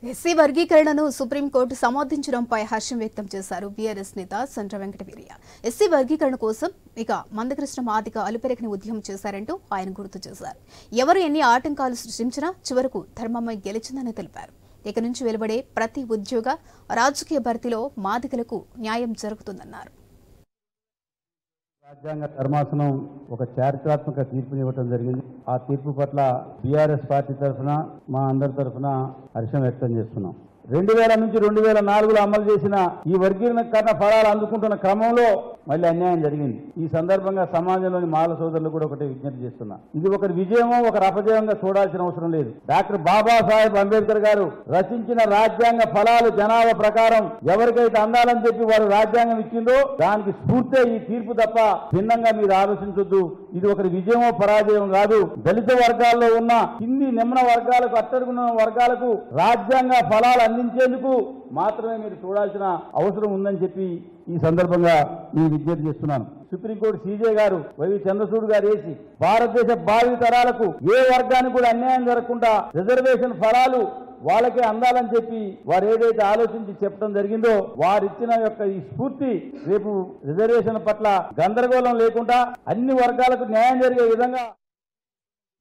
SC వర్గీకరణను supreme court సమర్థించడంపై హర్షం వ్యక్తం చేశారు బీఆర్ఎస్ నేత సండ్ర వెంకటవీరయ్య ఎస్సీ వర్గీకరణ కోసం ఇక మందకృష్ణ మాదిక అలుపెరగని ఉద్యమం చేశారంటూ ఆయన గుర్తు చేశారు ఎవరు ఎన్ని ఆటంకాలు సృష్టించినా చివరకు ధర్మమై గెలిచిందని తెలిపారు ఇక నుంచి వెలువడే ప్రతి ఉద్యోగ రాజకీయ భర్తీలో మాదికలకు న్యాయం జరుగుతుందన్నారు రాజ్యాంగ ధర్మాసనం ఒక చారిత్రాత్మక తీర్పునివ్వటం జరిగింది ఆ తీర్పు పట్ల బీఆర్ఎస్ పార్టీ తరఫున మా అందరి తరఫున హర్షం వ్యక్తం చేస్తున్నాం రెండు వేల నుంచి రెండు వేల నాలుగులో అమలు చేసిన ఈ వర్గీకరణ ఫలాలు అందుకుంటున్న క్రమంలో మళ్ళీ అన్యాయం జరిగింది ఈ సందర్భంగా సమాజంలోని మాల సోదరులు కూడా ఒకటే విజ్ఞప్తి చేస్తున్నా ఇది ఒకరి విజయమో ఒక అపజయంగా చూడాల్సిన అవసరం లేదు డాక్టర్ బాబాసాహెబ్ అంబేద్కర్ గారు రచించిన రాజ్యాంగ ఫలాలు జనాభా ప్రకారం ఎవరికైతే అందాలని చెప్పి వారు రాజ్యాంగం ఇచ్చిందో దానికి స్ఫూర్తే ఈ తీర్పు తప్ప భిన్నంగా మీరు ఆలోచించొద్దు ఇది ఒకరి విజయమో పరాజయం కాదు దళిత వర్గాల్లో ఉన్న కింది నిమ్న వర్గాలకు అట్టడుగున్న వర్గాలకు రాజ్యాంగ ఫలాలు అందించేందుకు మాత్రమే మీరు చూడాల్సిన అవసరం ఉందని చెప్పి ఈ సందర్భంగా నేను విజ్ఞప్తి చేస్తున్నాను సుప్రీంకోర్టు సీజే గారు వైవి చంద్రచూడ్ గారు వేసి భారతదేశ భావి తరాలకు ఏ వర్గానికి కూడా అన్యాయం జరగకుండా రిజర్వేషన్ ఫలాలు వాళ్ళకే అందాలని చెప్పి వారు ఏదైతే ఆలోచించి చెప్పడం జరిగిందో వారిచ్చిన యొక్క ఈ స్ఫూర్తి రేపు రిజర్వేషన్ పట్ల గందరగోళం లేకుండా అన్ని వర్గాలకు న్యాయం జరిగే విధంగా